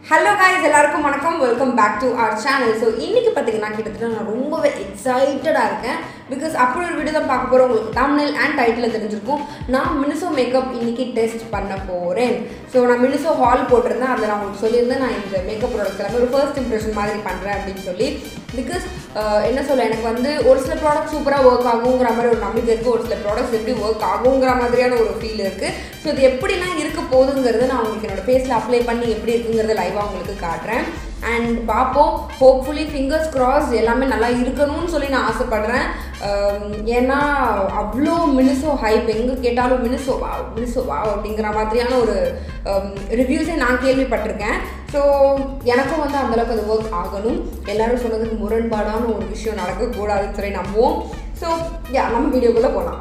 Hello guys எல்லாருக்கும் வணக்கம் welcome back to our channel so இன்னைக்கு பார்த்தீங்கன்னா கிட்டத்தட்ட நான் ரொம்பவே எக்ஸைட்டடாக இருக்கேன் பிகாஸ் அப்படி ஒரு வீடியோ தான் பார்க்க போகிறோம் உங்களுக்கு தமிழ் அண்ட் டைட்டில் தெரிஞ்சிருக்கும் நான் மினிசோ மேக்கப் இன்னைக்கு டெஸ்ட் பண்ண போகிறேன் ஸோ நான் மினிசோ ஹால் போட்டிருந்தேன் அதில் நான் உங்களுக்கு சொல்லியிருந்தேன் நான் இந்த மேக்கப் ப்ராடக்ட்ஸ் எல்லாமே ஒரு ஃபர்ஸ்ட் இம்ப்ரெஷன் மாதிரி பண்ணுறேன் அப்படின்னு சொல்லி பிகாஸ் என்ன சொல்ல எனக்கு வந்து ஒரு சில ப்ராடக்ட் சூப்பராக ஒர்க் ஆகுங்கிற மாதிரி ஒரு நம்பிக்கை இருக்குது ஒரு சில ப்ராடக்ட்ஸ் எப்படி ஒர்க் ஆகுங்கிற மாதிரியான ஒரு ஃபீல் இருக்குது ஸோ இது எப்படிலாம் இருக்க போகுதுங்கிறத நான் உங்களுக்கு என்னோட ஃபேஸில் அப்ளை பண்ணி எப்படி இருக்குங்கிறத லைவாக உங்களுக்கு காட்டுறேன் அண்ட் பார்ப்போம் ஹோப்ஃபுல்லி ஃபிங்கர்ஸ் கிராஸ் எல்லாமே நல்லா இருக்கணும்னு சொல்லி நான் ஆசைப்படுறேன் அம், ஏன்னா அவ்வளோ மினிசோ ஹைப் எங்கே கேட்டாலும் மினிசோ வா மினிசோ வா அப்படிங்கிற மாதிரியான ஒரு ரிவ்யூஸை நான் கேள்விப்பட்டிருக்கேன் ஸோ எனக்கும் வந்து அந்தளவுக்கு அது ஒர்க் ஆகணும் எல்லாரும் சொன்னதுக்கு முரண்பாடான ஒரு விஷயம் நடக்கக்கூடாதுன்னு சொல்லி நம்புவோம் ஸோ யா நம்ம வீடியோக்குள்ளே போகலாம்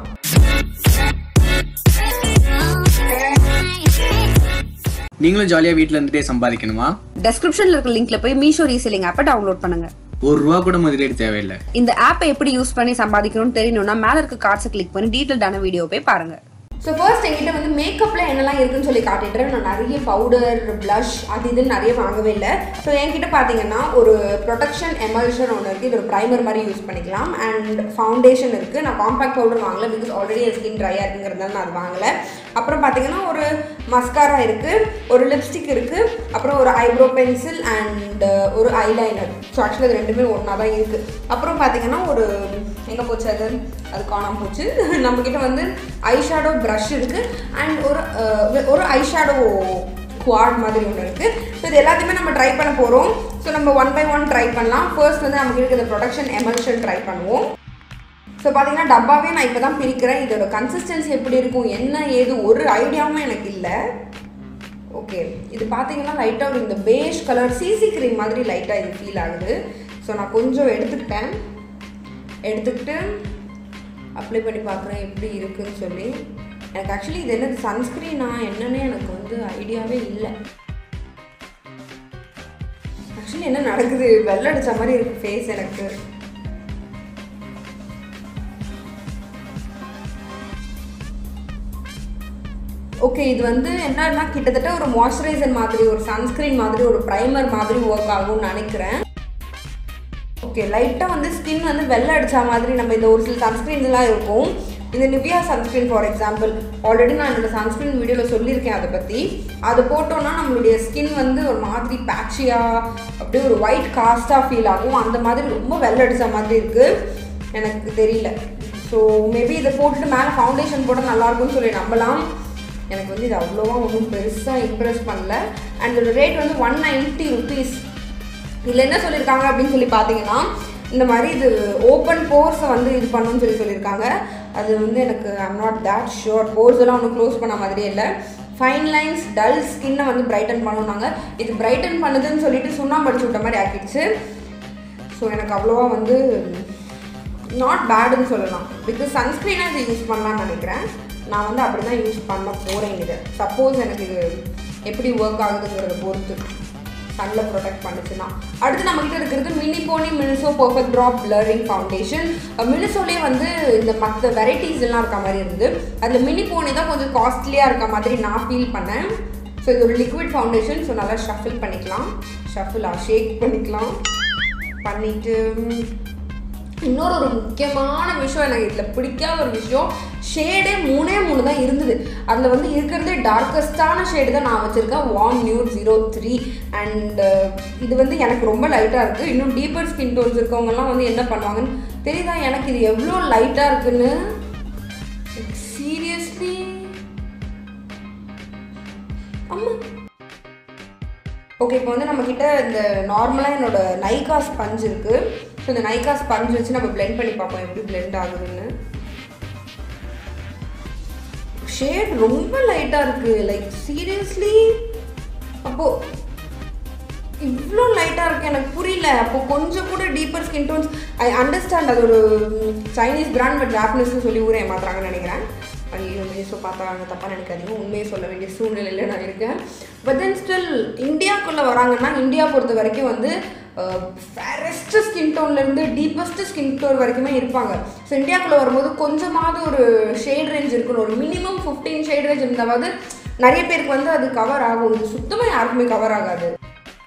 நீங்களும் ஜாலியாக வீட்டில் இருந்துட்டே சம்பாதிக்கணுமா டெஸ்கிரிப்ஷன்ல இருக்க லிங்க்ல போய் மீஷோ ரீசெல்லிங் ஆப்பை டவுன்லோட் பண்ணுங்க ஒரு ரூபா கூட முதலீடு தேவையில்லை இந்த ஆப்பை எப்படி யூஸ் பண்ணி சம்பாதிக்கணும்னு தெரியணும்னா மேல இருக்க கார்ட்ஸை கிளிக் பண்ணி டீட்டெயில்டான வீடியோ போய் பாருங்க ஸோ ஃபர்ஸ்ட் என்கிட்ட வந்து மேக்கப்பில் என்னெல்லாம் இருக்குன்னு சொல்லி காட்டிட்டுறேன் நான் நிறைய பவுடர் ப்ளஷ் அது இதுன்னு நிறைய வாங்கவே இல்லை ஸோ என்கிட்ட பார்த்தீங்கன்னா ஒரு ப்ரொடெக்ஷன் எமல்ஷன் ஒன்று இருக்குது இது ஒரு ப்ரைமர் மாதிரி யூஸ் பண்ணிக்கலாம் அண்ட் ஃபவுண்டேஷன் இருக்குது நான் காம்பேக்ட் பவுடர் வாங்கல பிகாஸ் ஆல்ரெடி என் ஸ்கின் ட்ரையாக இருக்குங்கிறதுனால நான் அது வாங்கலை அப்புறம் பார்த்தீங்கன்னா ஒரு மஸ்காரா இருக்குது ஒரு லிப்ஸ்டிக் இருக்குது அப்புறம் ஒரு ஐப்ரோ பென்சில் அண்ட் ஒரு ஐலைனர் ஸோ ஆக்சுவலி அது ரெண்டுமே ஒன்றா தான் இருக்குது அப்புறம் பார்த்தீங்கன்னா ஒரு எங்கே போச்சு அது அது காணாம போச்சு நம்மக்கிட்ட வந்து ஐஷேடோ ப்ரஷ் இருக்குது அண்ட் ஒரு அஹ், ஒரு ஐஷேடோ குவாட் மாதிரி ஒன்று இருக்குது ஸோ இது எல்லாத்தையுமே நம்ம ட்ரை பண்ண போகிறோம் ஸோ நம்ம ஒன் பை ஒன் ட்ரை பண்ணலாம் ஃபர்ஸ்ட் வந்து நமக்கு இருக்க இந்த ப்ரொடக்ஷன் எமல்ஷன் ட்ரை பண்ணுவோம் ஸோ பார்த்தீங்கன்னா டப்பாவே நான் இப்போ தான் பிரிக்கிறேன் இதோட கன்சிஸ்டன்சி எப்படி இருக்கும் என்ன ஏது ஒரு ஐடியாவும் எனக்கு இல்லை ஓகே இது பார்த்தீங்கன்னா லைட்டாக ஒரு இந்த பேஷ் கலர் சிசி க்ரீம் மாதிரி லைட்டாக இது ஃபீல் ஆகுது ஸோ நான் கொஞ்சம் எடுத்துக்கிட்டேன் எடுத்துக்கிட்டு அப்ளை பண்ணி பார்க்குறேன் எப்படி இருக்குன்னு சொல்லி எனக்கு ஆக்சுவலி இது என்னது சன்ஸ்க்ரீனா என்னன்னு எனக்கு வந்து ஐடியாவே இல்லை ஆக்சுவலி என்ன நடக்குது வெள்ளை அடிச்ச மாதிரி இருக்கு ஃபேஸ் எனக்கு ஓகே இது வந்து என்னன்னா கிட்டத்தட்ட ஒரு மாய்ஸ்சரைசர் மாதிரி ஒரு சன்ஸ்கிரீன் மாதிரி ஒரு ப்ரைமர் மாதிரி ஒர்க் ஆகும்னு நினைக்கிறேன் ஓகே லைட்டாக வந்து ஸ்கின் வந்து வெள்ளை அடிச்ச மாதிரி நம்ம இந்த ஒரு சில சன்ஸ்க்ரீன்ஸ் எல்லாம் இருக்கும் இந்த Nivea sunscreen for example already நான் என்னோட சன்ஸ்க்ரீன் வீடியோவில் சொல்லியிருக்கேன் அதை பற்றி அது போட்டோன்னா நம்மளுடைய ஸ்கின் வந்து ஒரு மாதிரி பேட்சியாக அப்படியே ஒரு ஒயிட் காஸ்டாக ஃபீல் ஆகும் அந்த மாதிரி ரொம்ப வெள்ளை அடிச்ச மாதிரி இருக்குது எனக்கு தெரியல ஸோ மேபி இதை போட்டுட்டு மேலே ஃபவுண்டேஷன் போட்டால் நல்லாயிருக்கும்னு சொல்லி நம்பலாம் எனக்கு வந்து இது அவ்வளோவா ஒன்றும் பெருசாக இம்ப்ரெஸ் பண்ணல அண்ட் இதோட ரேட் வந்து ஒன் நைன்ட்டி ருபீஸ் இதில் என்ன சொல்லியிருக்காங்க அப்படின்னு சொல்லி பார்த்தீங்கன்னா இந்த மாதிரி இது ஓப்பன் போர்ஸை வந்து இது பண்ணணும்னு சொல்லி சொல்லியிருக்காங்க அது வந்து எனக்கு I'm not that sure pores எல்லாம் ஒன்றும் க்ளோஸ் பண்ண மாதிரியே இல்லை ஃபைன் லைன்ஸ் டல் ஸ்கின்னை வந்து பிரைட்டன் பண்ணணும்னாங்க இது பிரைட்டன் பண்ணுதுன்னு சொல்லிட்டு சுண்ணாம்பு அடிச்சு விட்ட மாதிரி ஆக்கிடுச்சு ஸோ எனக்கு அவ்வளோவா வந்து நாட் பேடுன்னு சொல்லலாம் பிகாஸ் சன்ஸ்க்ரீனாக இது யூஸ் பண்ணலாம்னு நினைக்கிறேன் நான் வந்து அப்படி தான் யூஸ் பண்ண போகிறேன் இதை சப்போஸ் எனக்கு இது எப்படி ஒர்க் ஆகுதுங்கிறத பொறுத்து சன்னில் ப்ரொடெக்ட் பண்ணுச்சுன்னா அடுத்து நம்மக்கிட்ட இருக்கிறது மினி போனி Miniso perfect drop blurring foundation மினிசோலே வந்து இந்த மற்ற வெரைட்டிஸ் எல்லாம் இருக்க மாதிரி இருந்தது அதில் மினி போனி தான் கொஞ்சம் காஸ்ட்லியாக இருக்க மாதிரி நான் ஃபீல் பண்ணேன் ஸோ இது ஒரு லிக்விட் ஃபவுண்டேஷன் ஸோ நல்லா ஷஃபில் பண்ணிக்கலாம் ஷஃபிலாக ஷேக் பண்ணிக்கலாம் பண்ணிவிட்டு இன்னொரு ஒரு முக்கியமான விஷயம் எனக்கு இதில் பிடிக்காத ஒரு விஷயம் ஷேடே மூணே மூணு தான் இருந்தது அதில் வந்து இருக்கிறதே டார்க்கஸ்டான ஷேடு தான் நான் வச்சுருக்கேன் warm nude zero three and இது வந்து எனக்கு ரொம்ப லைட்டாக இருக்குது இன்னும் டீப்பர் ஸ்கின் டோன்ஸ் இருக்கவங்கலாம் வந்து என்ன பண்ணுவாங்கன்னு தெரியுதா எனக்கு இது எவ்வளோ லைட்டாக இருக்குன்னு சீரியஸ்லி அம்மா ஓகே இப்போ வந்து நம்மக்கிட்ட இந்த நார்மலாக என்னோட நைகா ஸ்பஞ்ச் இருக்குது ஸோ இந்த நைகா ஸ்பஞ்ச் வச்சு நம்ம blend பண்ணி பார்ப்போம் எப்படி blend ஆகுதுன்னு ஷேட் ரொம்ப லைட்டாக இருக்குது லைக் சீரியஸ்லி அப்போது இவ்வளோ லைட்டாக இருக்குது எனக்கு புரியல அப்போ கொஞ்சம் கூட deeper skin tones I understand அது ஒரு சைனீஸ் பிராண்ட் பட் ஜாப்பனீஸ்னு சொல்லி ஊரே ஏமாத்துறாங்கன்னு நினைக்கிறேன் ஐயோ மீஷோ பார்த்தாங்க தப்பாக நினைக்காதீங்க உண்மையை சொல்ல வேண்டிய சூழ்நிலையில் நான் இருக்கேன் பட் தென் ஸ்டில் இந்தியாவுக்குள்ளே வராங்கன்னா இந்தியா பொறுத்த வரைக்கும் வந்து ஃபேரஸ்ட் ஸ்கின் டோன்லேருந்து டீப்பஸ்ட் ஸ்கின் டோன் வரைக்குமே இருப்பாங்க ஸோ இந்தியாவுக்குள்ளே வரும்போது கொஞ்சமாவது ஒரு ஷேட் ரேஞ்ச் இருக்கணும் ஒரு மினிமம் ஃபிஃப்டீன் ஷேட் ரேஞ்ச் இருந்தாவது நிறைய பேருக்கு வந்து அது கவர் ஆகும் இது சுத்தமாக யாருக்குமே கவர் ஆகாது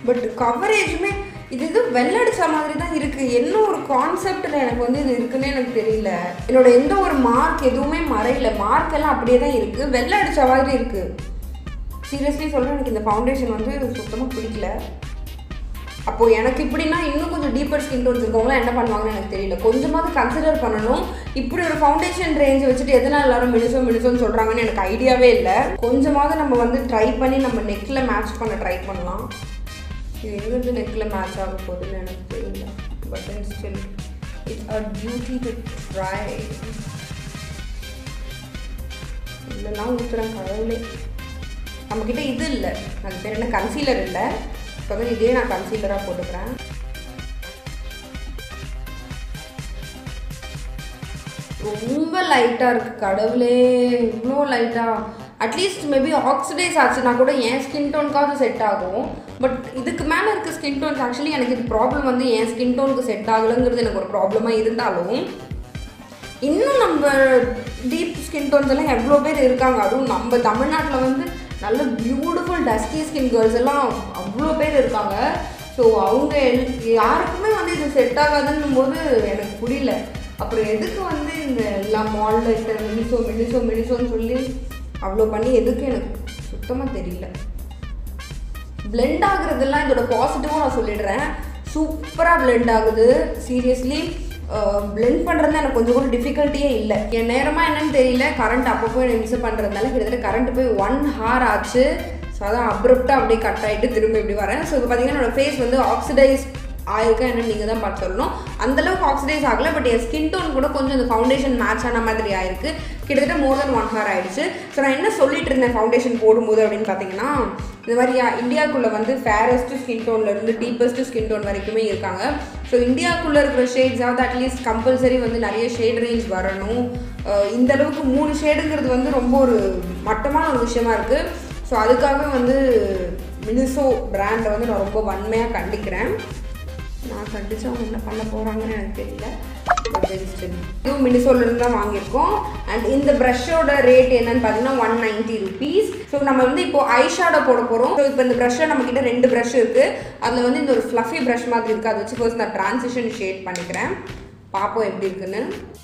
பட் கவரேஜுமே இது இது வெள்ளடிச்ச மாதிரி தான் இருக்குது என்ன ஒரு கான்செப்டில் எனக்கு வந்து இது இருக்குன்னே எனக்கு தெரியல என்னோட எந்த ஒரு மார்க் எதுவுமே மறையல மார்க் எல்லாம் அப்படியே தான் இருக்குது வெள்ளை அடிச்ச மாதிரி இருக்குது சீரியஸ்லி சொல்கிறேன் எனக்கு இந்த ஃபவுண்டேஷன் வந்து சுத்தமாக பிடிக்கல அப்போது எனக்கு இப்படின்னா இன்னும் கொஞ்சம் டீப்பர் ஸ்கின் டோன்ஸ் இருக்கவங்களாம் என்ன பண்ணுவாங்கன்னு எனக்கு தெரியல கொஞ்சமாவது கன்சிடர் பண்ணணும் இப்படி ஒரு ஃபவுண்டேஷன் ரேஞ்ச் வச்சுட்டு எதனால் எல்லாரும் மினிசோ மினிசோன்னு சொல்கிறாங்கன்னு எனக்கு ஐடியாவே இல்லை கொஞ்சமாவது நம்ம வந்து ட்ரை பண்ணி நம்ம நெக்கில் மேட்ச் பண்ண ட்ரை பண்ணலாம் இது எங்கிருந்து நெக்கில் மேட்ச் ஆக போகுதுன்னு எனக்கு தெரியல but then still it's a duty to try இல்லைன்னா ஊற்றுறேன் கடவுளே நம்மக்கிட்ட இது இல்லை அது பேர் என்ன கன்சீலர் இல்லை இப்போ வந்து இதே நான் கன்சீலராக போட்டுக்கிறேன் ரொம்ப லைட்டாக இருக்குது கடவுளே இவ்வளோ லைட்டாக அட்லீஸ்ட் மேபி ஆக்சிடைஸ் ஆச்சுன்னா கூட என் ஸ்கின் டோனுக்காவது செட் ஆகும் பட் இதுக்கு மேலே இருக்க ஸ்கின் டோன்ஸ் ஆக்சுவலி எனக்கு இது ப்ராப்ளம் வந்து என் ஸ்கின் டோனுக்கு செட் ஆகலைங்கிறது எனக்கு ஒரு ப்ராப்ளமாக இருந்தாலும் இன்னும் நம்ம டீப் ஸ்கின் டோன்ஸ் எல்லாம் எவ்வளோ பேர் இருக்காங்க அதுவும் நம்ம தமிழ்நாட்டில் வந்து நல்ல பியூட்டிஃபுல் டஸ்கி ஸ்கின் கேர்ள்ஸ் எல்லாம் அவ்வளோ பேர் இருக்காங்க ஸோ அவங்க எல்- யாருக்குமே வந்து இது செட் ஆகாதுன்னும் போது எனக்கு புரியல அப்புறம் எதுக்கு வந்து இந்த எல்லா மாலில் இருக்கிற மினிசோ மினிசோ மினிசோன்னு சொல்லி அவ்வளோ பண்ணி எதுக்கு எனக்கு சுத்தமாக தெரியல பிளெண்ட் ஆகுறதெல்லாம் இதோட பாசிட்டிவும் நான் சொல்லிடுறேன் சூப்பராக பிளெண்ட் ஆகுது சீரியஸ்லி பிளெண்ட் பண்ணுறது எனக்கு கொஞ்சம் கூட டிஃபிகல்ட்டியே இல்லை என் நேரமாக என்னன்னு தெரியல கரண்ட் அப்பப்போ எனக்கு மிஸ் பண்ணுறதுனால கிட்டத்தட்ட கரண்ட் போய் ஒன் ஹார் ஆச்சு ஸோ அதான் அப்ரப்டாக அப்படியே கட் ஆகிட்டு திரும்ப இப்படி வரேன் ஸோ இப்போ பார்த்தீங்கன்னா என்னோட ஃபேஸ் வந்து ஆக்சிடைஸ் ஆயிருக்கா என்னன்னு நீங்கள் தான் பார்த்து சொல்லணும் அந்தளவுக்கு ஆக்சிடைஸ் ஆகல பட் என் ஸ்கின் டோன் கூட கொஞ்சம் இந்த ஃபவுண்டேஷன் மேட்ச் ஆன மாதிரி ஆயிருக்கு கிட்டத்தட்ட மோர் தென் ஒன் ஹவர் ஆயிடுச்சு ஸோ நான் என்ன சொல்லிட்டு இருந்தேன் ஃபவுண்டேஷன் போடும்போது அப்படின்னு பார்த்தீங்கன்னா இந்த மாதிரி இந்தியாக்குள்ளே வந்து ஃபேரஸ்ட் ஸ்கின் டோன்லேருந்து டீப்பஸ்ட் ஸ்கின் டோன் வரைக்குமே இருக்காங்க ஸோ இந்தியாக்குள்ளே இருக்கிற ஷேட்ஸாவது அட்லீஸ்ட் கம்பல்சரி வந்து நிறைய ஷேட் ரேஞ்ச் வரணும் அஹ் இந்த அளவுக்கு மூணு ஷேடுங்கிறது வந்து ரொம்ப ஒரு மட்டமான ஒரு விஷயமா இருக்குது ஸோ அதுக்காக வந்து மினிசோ பிராண்டை வந்து நான் ரொம்ப வன்மையாக கண்டிக்கிறேன் நான் கண்டிச்சு அவங்க என்ன பண்ண போகிறாங்கன்னு எனக்கு தெரியல But there is still. இதுவும் மினிசோலேருந்து தான் வாங்கியிருக்கோம் அண்ட் இந்த ப்ரஷ்ஷோட ரேட் என்னன்னு பார்த்தீங்கன்னா ஒன் நைன்ட்டி ருபீஸ் ஸோ நம்ம வந்து இப்போ ஐஷேடோ போட போகிறோம் ஸோ இப்போ இந்த ப்ரஷ்ஷை நம்மக்கிட்ட ரெண்டு ப்ரஷ் இருக்குது அதில் வந்து இந்த ஒரு ஃப்ளஃபி ப்ரஷ் மாதிரி இருக்குது அதை வச்சு ஃபர்ஸ்ட் நான் ட்ரான்சிஷன் ஷேட் பண்ணிக்கிறேன் பார்ப்போம் எப்படி இருக்குன்னு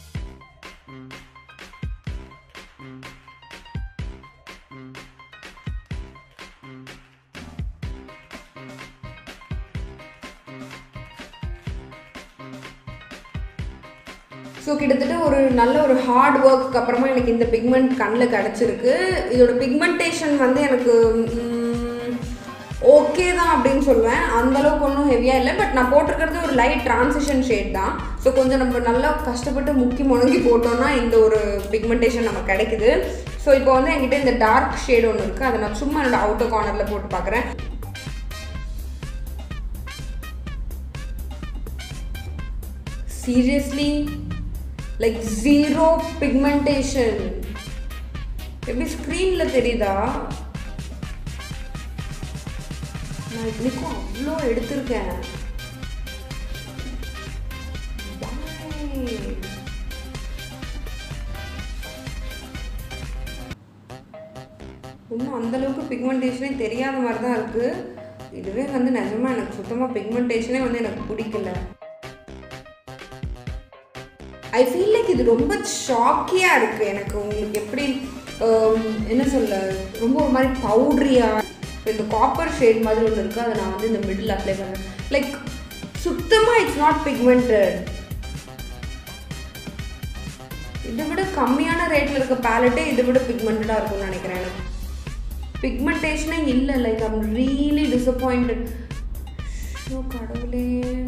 ஸோ கிட்டத்தட்ட ஒரு நல்ல ஒரு ஹார்ட் ஒர்க்கு அப்புறமா எனக்கு இந்த பிக்மெண்ட் கண்ணில் கிடச்சிருக்கு இதோட பிக்மெண்டேஷன் வந்து எனக்கு ஓகே தான் அப்படின்னு சொல்லுவேன் அந்த அளவுக்கு ஒன்றும் ஹெவியாக இல்லை பட் நான் போட்டிருக்கிறது ஒரு லைட் டிரான்சிஷன் ஷேட் தான் ஸோ கொஞ்சம் நம்ம நல்லா கஷ்டப்பட்டு முக்கி முணங்கி போட்டோம்னா இந்த ஒரு பிக்மெண்டேஷன் நமக்கு கிடைக்குது ஸோ இப்போ வந்து என்கிட்ட இந்த டார்க் ஷேட் ஒன்று இருக்குது அதை நான் சும்மா என்னோட அவுட்டர் கார்னரில் போட்டு பார்க்குறேன் சீரியஸ்லி லைக் ஜீரோ பிக்மெண்டேஷன் எப்படி ஸ்க்ரீனில் தெரியுதா நான் இதுக்கும் அவ்வளோ எடுத்திருக்கேன் Why? இன்னும் அந்தளவுக்கு பிக்மெண்டேஷனே தெரியாத மாதிரி தான் இருக்குது இதுவே வந்து நிஜமாக எனக்கு சுத்தமாக பிக்மெண்டேஷனே வந்து எனக்கு பிடிக்கல ஐ ஃபீல் லைக் இது ரொம்ப ஷாக்கியாக இருக்குது எனக்கு உங்களுக்கு எப்படி ஹம், என்ன சொல்ல ரொம்ப ஒரு மாதிரி பவுட்ரியாக இந்த காப்பர் ஷேட் மாதிரி ஒன்று இருக்குது அதை நான் வந்து இந்த மிடில் அப்ளை பண்ணேன் லைக் சுத்தமாக இட்ஸ் நாட் பிக்மெண்டட் இதை விட கம்மியான ரேட்டில் இருக்க பேலட்டே இதை விட பிக்மெண்டடாக இருக்கும்னு நினைக்கிறேன் எனக்கு பிக்மெண்டேஷனே இல்லை like I'm really disappointed so கடவுளே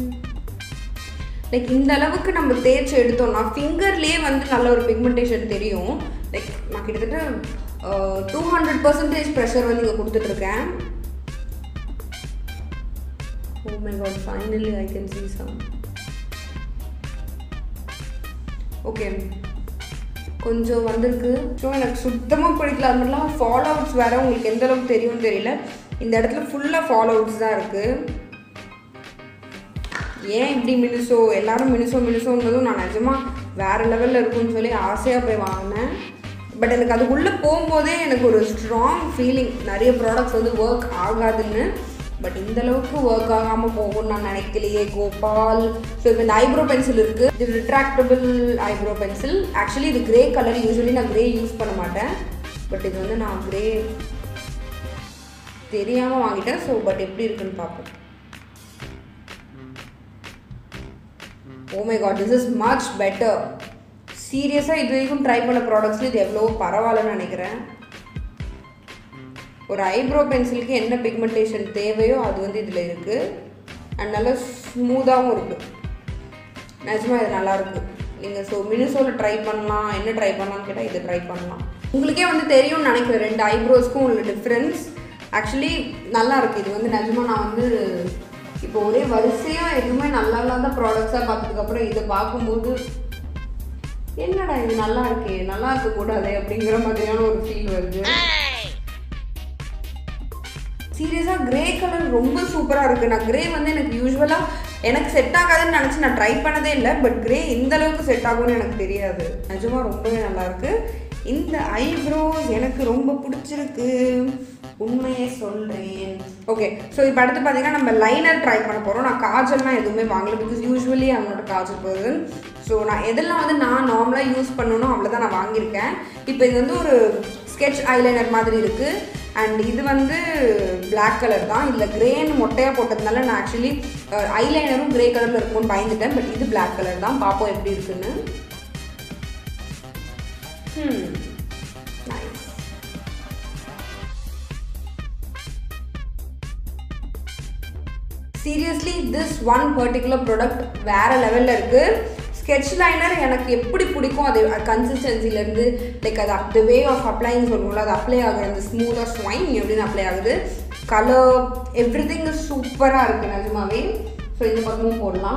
லைக் இந்த அளவுக்கு நம்ம தேய்ச்சி எடுத்தோம்னா ஃபிங்கர்லேயே வந்து நல்ல ஒரு பிக்மெண்டேஷன் தெரியும் லைக் நான் கிட்டத்தட்ட டூ ஹண்ட்ரட் பர்சன்டேஜ் ப்ரெஷர் வந்து இங்கே கொடுத்துட்ருக்கேன் oh my god finally I can see some okay கொஞ்சம் வந்திருக்கு ஸோ எனக்கு சுத்தமாக பிடிக்கல அது மாதிரிலாம் ஃபாலோ அவுட்ஸ் வேறு உங்களுக்கு எந்த அளவுக்கு தெரியும்னு தெரியல இந்த இடத்துல ஃபுல்லாக ஃபாலோ அவுட்ஸ் தான் இருக்குது ஏன் இப்படி மினிசோ எல்லாரும் மினிசோ மினிசோன்றதும் நான் நிஜமாக வேறு லெவலில் இருக்கும்னு சொல்லி ஆசையாக போய் வாங்கினேன் பட் எனக்கு அதுக்குள்ளே போகும்போதே எனக்கு ஒரு ஸ்ட்ராங் ஃபீலிங் நிறைய ப்ராடக்ட்ஸ் வந்து ஒர்க் ஆகாதுன்னு பட் இந்த அளவுக்கு ஒர்க் ஆகாமல் போகும்னு நான் நினைக்கலையே கோபால் ஸோ இப்போ இந்த ஐப்ரோ பென்சில் இருக்குது இது ரிட்ராக்டபிள் ஐப்ரோ பென்சில் ஆக்சுவலி இது கிரே கலர் யூஸ்வலி நான் கிரே யூஸ் பண்ண மாட்டேன் பட் இது வந்து நான் கிரே தெரியாமல் வாங்கிட்டேன் ஸோ பட் எப்படி இருக்குன்னு பார்ப்போம் oh my god this is much better சீரியஸாக இது வரைக்கும் ட்ரை பண்ண ப்ராடக்ட்ஸில் இது எவ்வளோ பரவாயில்லன்னு நினைக்கிறேன் ஒரு ஐப்ரோ பென்சிலுக்கு என்ன பிக்மெண்டேஷன் தேவையோ அது வந்து இதில் இருக்குது அண்ட் நல்லா ஸ்மூத்தாகவும் இருக்குது நிஜமாக இது நல்லாயிருக்கு நீங்கள் ஸோ மினிசோவில் ட்ரை பண்ணலாம் என்ன ட்ரை பண்ணலாம்னு கேட்டால் இதை ட்ரை பண்ணலாம் உங்களுக்கே வந்து தெரியும்னு நினைக்கிறேன் ரெண்டு ஐப்ரோஸ்க்கும் உள்ள டிஃப்ரென்ஸ் ஆக்சுவலி நல்லா இருக்குது இது வந்து நிஜமாக நான் வந்து இப்போ ஒரே வரிசையாக எதுவுமே நல்லா இல்லாத ப்ராடக்ட்ஸாக பார்த்ததுக்கப்புறம் இதை பார்க்கும்போது என்னடா இது நல்லா இருக்கே நல்லா இருக்கக்கூடாது அப்படிங்கிற மாதிரியான ஒரு ஃபீல் வருது சீரியஸாக கிரே கலர் ரொம்ப சூப்பராக இருக்குது நான் கிரே வந்து எனக்கு யூஸ்வலாக எனக்கு செட் ஆகாதுன்னு நினச்சி நான் ட்ரை பண்ணதே இல்லை பட் கிரே இந்த அளவுக்கு செட் ஆகும்னு எனக்கு தெரியாது நிஜமாக ரொம்பவே நல்லாயிருக்கு இந்த ஐப்ரோஸ் எனக்கு ரொம்ப பிடிச்சிருக்கு உண்மையே சொல்கிறேன் ஓகே ஸோ இப்போ அடுத்து பார்த்தீங்கன்னா நம்ம லைனர் ட்ரை பண்ண போகிறோம் நான் காஜல்லாம் எதுவுமே வாங்கல பிகாஸ் யூஸ்வலி அவனோட காஜல் பர்சன் ஸோ நான் எதெல்லாம் வந்து நான் நார்மலாக யூஸ் பண்ணணும் அவ்வளோதான் நான் வாங்கியிருக்கேன் இப்போ இது வந்து ஒரு ஸ்கெட்ச் ஐலைனர் மாதிரி இருக்குது அண்ட் இது வந்து பிளாக் கலர் தான் இதில் கிரேன்னு மொட்டையாக போட்டதுனால நான் ஆக்சுவலி ஐலைனரும் கிரே கலரில் இருக்கும்னு பயந்துட்டேன் பட் இது பிளாக் கலர் தான் பார்ப்போம் எப்படி இருக்குன்னு ம் nice seriously this one particular product வேறு லெவலில் இருக்குது ஸ்கெட்ச் லைனர் எனக்கு எப்படி பிடிக்கும் அது கன்சிஸ்டன்சிலேருந்து லைக் அது த வே ஆஃப் அப்ளைன்னு சொல்லுவோம்ல அது அப்ளை ஆகுற அந்த ஸ்மூத்தாக ஸ்வைன் எப்படின்னு அப்ளை ஆகுது கலர் எவ்ரி திங் சூப்பராக இருக்குது நிஜமாவே ஸோ இந்த பக்கமும் போடலாம்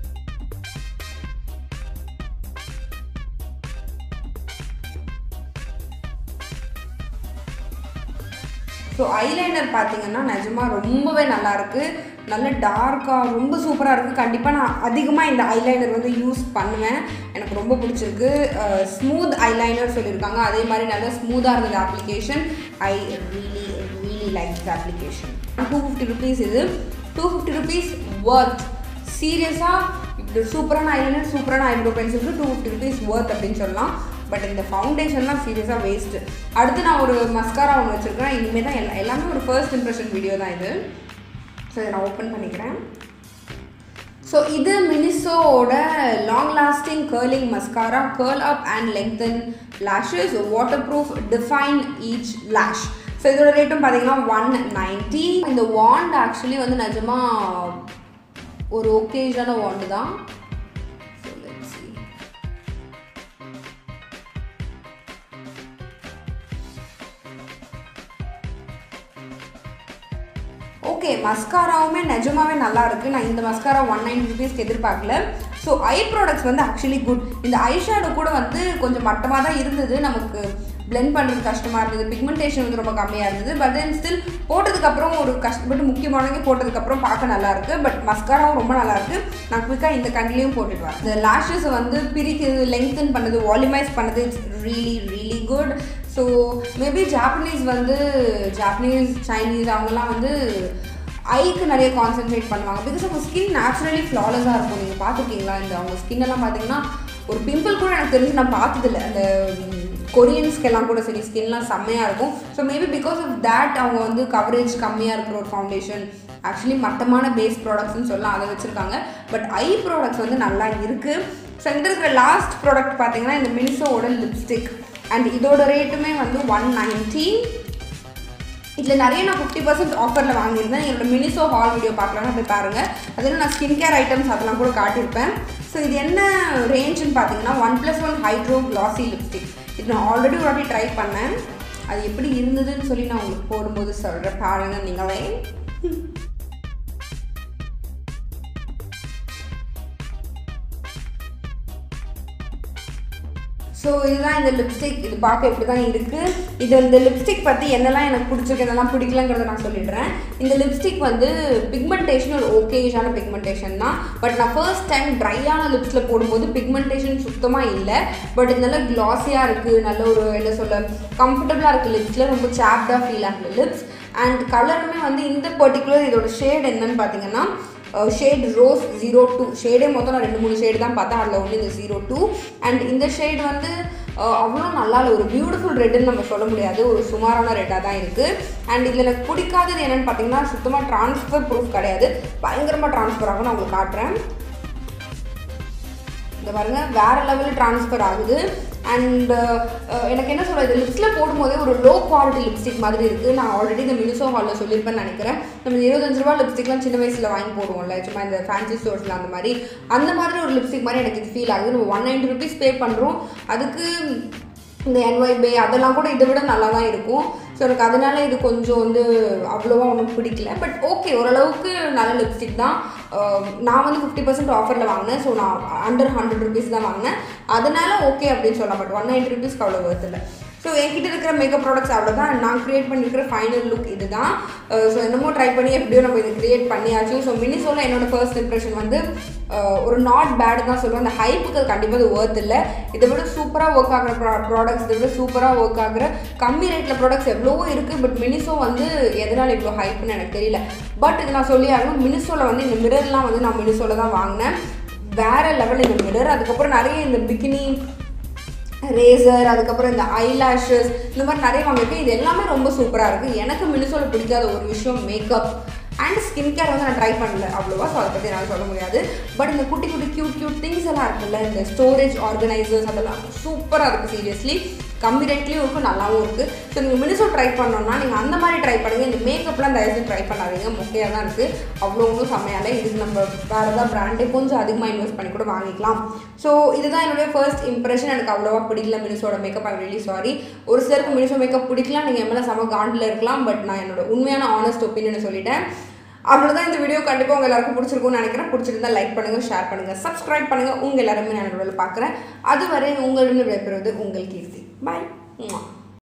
ஸோ ஐலைனர் பார்த்தீங்கன்னா நிஜமாக ரொம்பவே நல்லா இருக்கு நல்ல டார்க்காக ரொம்ப சூப்பராக இருக்குது கண்டிப்பாக நான் அதிகமாக இந்த ஐலைனர் வந்து யூஸ் பண்ணுவேன் எனக்கு ரொம்ப பிடிச்சிருக்கு ஸ்மூத் ஐலைனர் சொல்லியிருக்காங்க அதே மாதிரி நல்ல ஸ்மூத்தாக இருந்தது application I really really like the application two fifty rupees இது டூ ஃபிஃப்டி ருபீஸ் ஒர்த் சீரியஸாக இப்படி சூப்பரான ஐலைனர் சூப்பரான ஐப்ரோ பென்சிலுக்கு டூ ஃபிஃப்டி ருபீஸ் ஒர்த் அப்படின்னு சொல்லலாம் பட் இந்த ஃபவுண்டேஷன்லாம் சீரியஸாக வேஸ்ட்டு அடுத்து நான் ஒரு மஸ்காரா ஒன்று வச்சுருக்கேன் இனிமேல் தான் எல்லா எல்லாமே ஒரு ஃபர்ஸ்ட் இம்ப்ரெஷன் வீடியோ தான் இது ஸோ இதை நான் ஓப்பன் பண்ணிக்கிறேன் ஸோ இது மினிசோவோட long lasting curling mascara curl up and lengthen lashes waterproof define each lash so இதோட ரேட்டும் பார்த்தீங்கன்னா ஒன் நைன்ட்டி இந்த வாண்ட் ஆக்சுவலி வந்து நிஜமாக ஒரு ஒகேஷனான வாண்டு தான் ஸோ லெட்ஸ் see ஓகே மஸ்காராவுமே நிஜமாவே நல்லா இருக்கு நான் இந்த மஸ்காரா ஒன் நைன் ருபீஸ்க்கு எதிர்பார்க்கல ஸோ ஐ ப்ராடக்ட்ஸ் வந்து ஆக்சுவலி குட் இந்த ஐ ஷேடோ கூட வந்து கொஞ்சம் மட்டமாக தான் இருந்தது நமக்கு பிளெண்ட் பண்ணுறது கஷ்டமாக இருந்தது பிக்மெண்டேஷன் வந்து ரொம்ப கம்மியாக இருந்தது பட் தென் ஸ்டில் போட்டதுக்கப்புறம் ஒரு கஷ்டப்பட்டு முக்கியமானது போட்டதுக்கப்புறம் பார்க்க நல்லா இருக்கு பட் மஸ்காராவும் ரொம்ப நல்லா இருக்கு நான் குயிக்காக இந்த கண்ணிலையும் போட்டுட்டு வரேன் இந்த லேஷஸை வந்து பிரிக்கிறது லெங்தன் பண்ணுது வால்யூமைஸ் பண்ணுது it's really really good so maybe Japanese வந்து ஜாப்பனீஸ் சைனீஸ் அவங்கெல்லாம் வந்து ஐக்கு நிறைய கான்சென்ட்ரேட் பண்ணுவாங்க பிகாஸ் அவங்க ஸ்கின் நேச்சுரலி ஃப்ளாலஸாக இருக்கும் நீங்கள் பார்த்துருக்கீங்களா இந்த அவங்க ஸ்கின் எல்லாம் பார்த்தீங்கன்னா ஒரு பிம்பிள் கூட எனக்கு தெரிஞ்சு நான் பார்த்ததில்ல அந்த கொரியன்ஸ்க்கெல்லாம் கூட சரி ஸ்கின்லாம் செம்மையாக இருக்கும் so maybe because of that அவங்க வந்து கவரேஜ் கம்மியாக இருக்கிற ஒரு ஃபவுண்டேஷன் ஆக்சுவலி மட்டமான பேஸ் ப்ராடக்ட்ஸ்னு சொல்லலாம் அதை வச்சுருக்காங்க பட் ஐ ப்ராடக்ட்ஸ் வந்து நல்லா இருக்குது ஸோ இந்த இருக்கிற லாஸ்ட் ப்ராடக்ட் பார்த்தீங்கன்னா இந்த மினிசோவோட லிப்ஸ்டிக் அண்ட் இதோட ரேட்டுமே வந்து ஒன் நைன்ட்டி இதில் நிறைய நான் ஃபிஃப்டி பர்சன்ட் ஆஃபரில் வாங்கியிருந்தேன் என்னோட மினிசோ ஹால் வீடியோ பார்க்கலாம்னு போய் பாருங்கள் அதில் நான் ஸ்கின் கேர் ஐட்டம்ஸ் அதெல்லாம் கூட காட்டியிருப்பேன் ஸோ இது என்ன ரேஞ்சுன்னு பார்த்தீங்கன்னா one plus one hydro glassy lipstick இது நான் ஆல்ரெடி ஒரு வாட்டி ட்ரை பண்ணேன் அது எப்படி இருந்ததுன்னு சொல்லி நான் உங்களுக்கு போடும்போது சொல்கிறேன் பாருங்கள் நீங்களே ஸோ இதுதான் இந்த லிப்ஸ்டிக் இது பார்க்க இப்படி தான் இருக்குது இது இந்த லிப்ஸ்டிக் பற்றி என்னெல்லாம் எனக்கு பிடிச்சிருக்கு என்னெல்லாம் பிடிக்கலங்கிறத நான் சொல்லிடுறேன் இந்த லிப்ஸ்டிக் வந்து பிக்மெண்டேஷன் ஒரு ஓகேஷான பிக்மெண்டேஷன் தான் பட் நான் ஃபர்ஸ்ட் டைம் ட்ரையான லிப்ஸில் போடும்போது பிக்மெண்டேஷன் சுத்தமாக இல்லை பட் இது நல்லா க்ளாஸியாக இருக்குது நல்ல ஒரு என்ன சொல்ல கம்ஃபர்டபுளாக இருக்குது லிப்ஸில் ரொம்ப சாப்டாக ஃபீல் ஆகுது லிப்ஸ் அண்ட் கலருமே வந்து இந்த பர்டிகுலர் இதோட ஷேட் என்னன்னு பார்த்தீங்கன்னா ஷேட் ரோஸ் ஜீரோ டூ ஷேடே மொத்தம் நான் ரெண்டு மூணு ஷேடு தான் பார்த்தேன் அதில் ஒன்று இந்த ஜீரோ டூ அண்ட் இந்த ஷேட் வந்து அஹ், அவ்வளோ நல்லா இல்லை ஒரு பியூட்டிஃபுல் ரெட்டுன்னு நம்ம சொல்ல முடியாது ஒரு சுமாரான ரெட்டாக தான் இருக்குது அண்ட் இதில் எனக்கு பிடிக்காதது என்னென்னு பார்த்தீங்கன்னா சுத்தமாக ட்ரான்ஸ்ஃபர் ப்ரூஃப் கிடையாது பயங்கரமாக ட்ரான்ஸ்ஃபர் ஆகும் நான் உங்களுக்கு காட்டுறேன் இந்த பாருங்க வேற லெவலில் ட்ரான்ஸ்ஃபர் ஆகுது அண்ட் எனக்கு என்ன சொல்கிறது லிப்ஸில் போடும்போதே ஒரு லோ குவாலிட்டி லிப்ஸ்டிக் மாதிரி இருக்குது நான் ஆல்ரெடி இந்த மினிசோ ஹாலில் சொல்லியிருப்பேன்னு நினைக்கிறேன் நம்ம இருபத்தஞ்சு ரூபா லிப்ஸ்டிக்லாம் சின்ன வயசில் வாங்கி போடுவோம்ல சும்மா இந்த ஃபேன்சி ஸ்டோர்ஸில் அந்த மாதிரி அந்த மாதிரி ஒரு லிப்ஸ்டிக் மாதிரி எனக்கு இது ஃபீல் ஆகுது நம்ம ஒன் நைன்ட்டி ருபீஸ் பே பண்ணுறோம் அதுக்கு இந்த என்ஒய் பே அதெல்லாம் கூட இதை விட நல்லா தான் இருக்கும் ஸோ எனக்கு அதனால இது கொஞ்சம் வந்து அவ்வளோவா ஒன்றும் பிடிக்கல பட் ஓகே ஓரளவுக்கு நல்ல லிப்ஸ்டிக் தான் அஹ் நான் வந்து ஃபிஃப்டி பர்சன்ட் ஆஃபரில் வாங்கினேன் ஸோ நான் அண்டர் ஹண்ட்ரட் ருபீஸ் தான் வாங்கினேன் அதனால ஓகே அப்படின்னு சொல்லலாம் பட் ஒன் நைன்ட்டி ருபீஸ்க்கு அவ்வளோ worth இல்லை ஸோ என்கிட்ட இருக்கிற மேக்கப் ப்ராடக்ட்ஸ் அவ்வளோதான் நான் க்ரியேட் பண்ணியிருக்கிற ஃபைனல் லுக் இதுதான் ஸோ என்னமோ ட்ரை பண்ணி எப்படியோ நம்ம இது க்ரியேட் பண்ணியாச்சு ஸோ மினிசோல என்னோட ஃபர்ஸ்ட் இம்ப்ரெஷன் வந்து அஹ், ஒரு நாட் பேடு தான் சொல்லுவேன் அந்த ஹைப்புக்கு கண்டிப்பாக இது ஒர்த் இல்லை இதை விட சூப்பராக ஒர்க் ஆகிற ப்ராடக்ட்ஸ் இதை விட சூப்பராக ஒர்க் ஆகிற கம்மி ரேட்டில் ப்ராடக்ட்ஸ் எவ்வளவோ இருக்குது பட் மினிசோ வந்து எதனால் இவ்வளோ ஹைப்னு எனக்கு தெரியல பட் இது நான் சொல்லி ஆகணும் மினிசோவில் வந்து இந்த மிரர்லாம் வந்து நான் மினிசோவில் தான் வாங்கினேன் வேற லெவல் இந்த மிரர் அதுக்கப்புறம் நிறைய இந்த பிகினி ரேசர் அதுக்கப்புறம் இந்த ஐலாஷஸ் இந்த மாதிரி நிறைய வாங்கியிருக்கேன் இது எல்லாமே ரொம்ப சூப்பராக இருக்குது எனக்கு மினிசோல பிடிக்காத ஒரு விஷயம் மேக்கப் அண்ட் ஸ்கின் கேர் வந்து நான் ட்ரை பண்ணல அவ்வளோவா ஸோ அதை பற்றி என்னால் சொல்ல முடியாது பட் இந்த குட்டி குட்டி க்யூட் க்யூட் திங்ஸ் எல்லாம் இருக்குல்ல இந்த ஸ்டோரேஜ் ஆர்கனைசர்ஸ் அதெல்லாம் சூப்பராக இருக்குது சீரியஸ்லி கம்மி ரேட்லேயும் இருக்கும் நல்லாவும் இருக்குது ஸோ நீங்கள் மினிசோ ட்ரை பண்ணோம்னா நீங்கள் அந்த மாதிரி ட்ரை பண்ணுங்கள் இந்த மேக்கப்லாம் தயவுசெய்து ட்ரை பண்ணாதீங்க மொக்கையாக தான் இருக்குது அவ்வளோ ஒன்றும் செம்மையால இதுக்கு நம்ம வேறு ஏதாவது பிராண்டே கொஞ்சம் அதிகமாக இன்வெஸ்ட் பண்ணி கூட வாங்கிக்கலாம் ஸோ இதுதான் என்னுடைய ஃபர்ஸ்ட் இம்ப்ரெஷன் எனக்கு அவ்வளோவா பிடிக்கல மினிசோட மேக்கப் ஐ really சாரி ஒரு சிலருக்கு மினிசோ மேக்கப் பிடிக்கலாம் நீங்கள் எம்எல்ஏ செம காண்டில் இருக்கலாம் பட் நான் என்னோட உண்மையான ஆனஸ்ட் ஒப்பீனியனை சொல்லிட்டேன் அவ்வளோதான் இந்த வீடியோ கண்டிப்பாக உங்கள் எல்லாருக்கும் பிடிச்சிருக்கும்னு நினைக்கிறேன் பிடிச்சிருந்தா லைக் பண்ணுங்கள் ஷேர் பண்ணுங்கள் சப்ஸ்கிரைப் பண்ணுங்கள் உங்கள் எல்லாருமே நான் என்னோட பார்க்குறேன் அதுவரை உங்களிடம் விடைபெறுவது உங்கள் கீர்த்தி பாய்